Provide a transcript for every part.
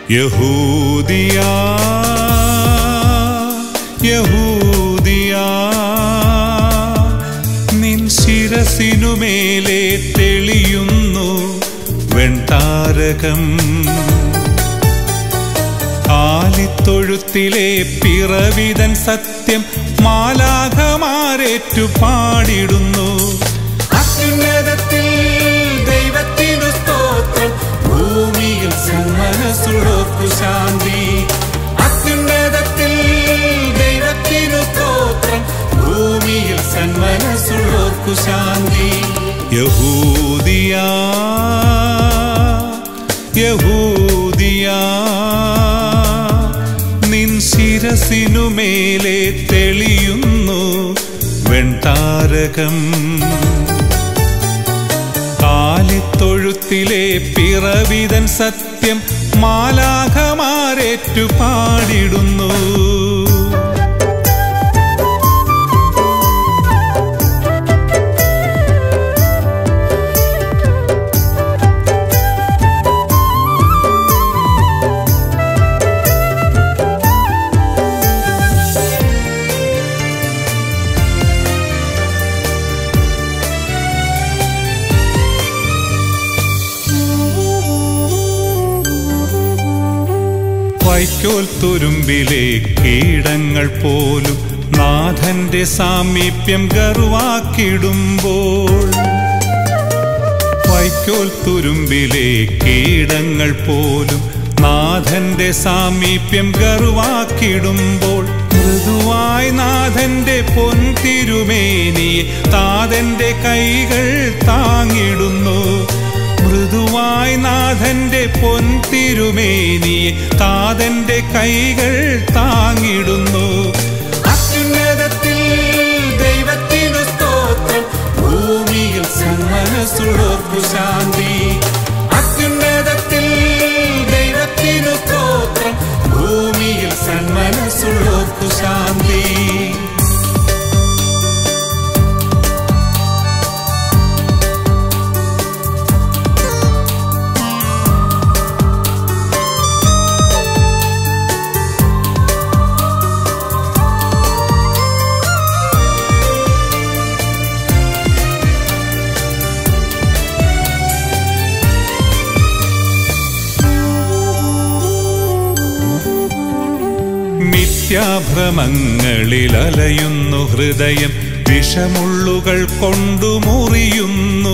യഹൂദിയാ യഹൂദിയാ നിൻ ശിരസിനുമേലെ തെളിയുന്നു വെൺതാരകം കാലിത്തൊഴുത്തിലെ പിറവിതൻ സത്യം മാലാഖമാരേറ്റു പാടിടുന്നു അത്യുന്നതത്തിൽ ദൈവത്തിനു സ്തോത്രം ഭൂമിയിൽ സന്മനസ്സുള്ളോർക്കു ശാന്തി അത്യുന്നതത്തിൽ ദൈവത്തിനു സ്തോത്രം ഭൂമിയിൽ സന്മനസ്സുള്ളോർക്കു ശാന്തി യഹൂദിയാ യഹൂദിയാ നിൻ ശിരസിനുമേലെ തെളിയുന്നു വെൺതാരകം കാലിത്തൊഴുത്തിലെ പിറവിതൻ സത്യം മാലാഖമാരേറ്റു പാടിടുന്നു വൈക്കോൽ തുരുമ്പിലെ കീടങ്ങൾ പോലും നാഥന്റെ സാമീപ്യം ഗർവാക്കിടുമ്പോൾ വൈക്കോൽ തുരുമ്പിലെ കീടങ്ങൾ പോലും നാഥന്റെ സാമീപ്യം ഗർവാക്കിടുമ്പോൾ മൃദുവായി നാഥന്റെ പൊൻതിരുമേനിയെ താതന്റെ കൈകൾ താങ്ങിടുന്നു മൃദുവായി നാഥന്റെ പൊൻതിരുമേനിയെ താതന്റെ കൈകൾ താങ്ങിടുന്നു അത്യുന്നതത്തിൽ ദൈവത്തിനു സ്തോത്രം ഭൂമിയിൽ സന്മനസ്സുള്ളോർക്കു ശാന്തി അത്യുന്നതത്തിൽ ദൈവത്തിനു സ്തോത്രം ഭൂമിയിൽ സന്മനസ്സുള്ളോർക്കു ശാന്തി മിഥ്യാഭ്രമങ്ങളിൽ അലയുന്നു ഹൃദയം വിഷമുള്ളുകൾ കൊണ്ടു മുറിയുന്നു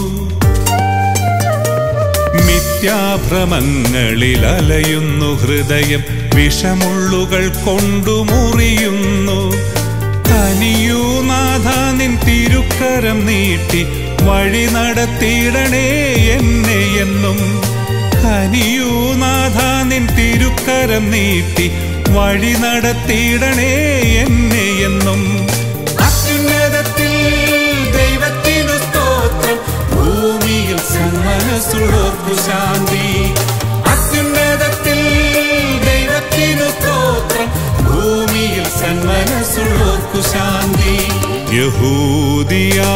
മിഥ്യാഭ്രമങ്ങളിൽ അലയുന്നു ഹൃദയം വിഷമുള്ളുകൾ കൊണ്ടു മുറിയുന്നു കനിയൂ നാഥ നിൻ തിരുക്കരം നീട്ടി വഴി നടത്തിയിടണേ എന്നെ എന്നും കനിയൂ നാഥ നിൻ തിരുക്കരം നീട്ടി വഴി നടത്തിയിടണേ എന്നെ എന്നും അത്യുന്നതത്തിൽ ദൈവത്തിനു സ്തോത്രം ഭൂമിയിൽ സന്മനസ്സുള്ളോർക്കു ശാന്തി അത്യുന്നതത്തിൽ ദൈവത്തിനു സ്തോത്രം ഭൂമിയിൽ സന്മനസ്സുള്ളോർക്കു ശാന്തി യഹൂദിയാ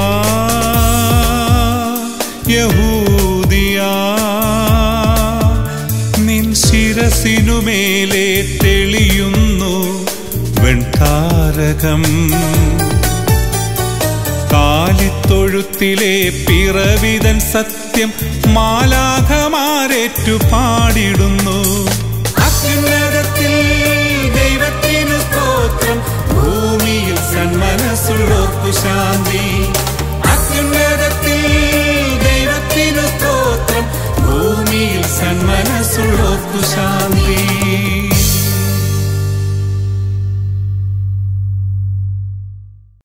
യഹൂദിയാ നിൻ ശിരസിനുമേലെ തെളിയുന്നു വെൺതാരകം കാലിത്തൊഴുത്തിലെ പിറവിതൻ സത്യം മാലാഖമാരേറ്റു പാടിടുന്നു അത്യുന്നതത്തിൽ ദൈവത്തിനു സ്തോത്രം ഭൂമിയിൽ സന്മനസ്സുള്ളോർക്കു ശാന്തി അത്യുന്നതത്തിൽ ദൈവത്തിനു സ്തോത്രം ഭൂമിയിൽ സന്മനസ്സുള്ളോർക്കു ശാന്തി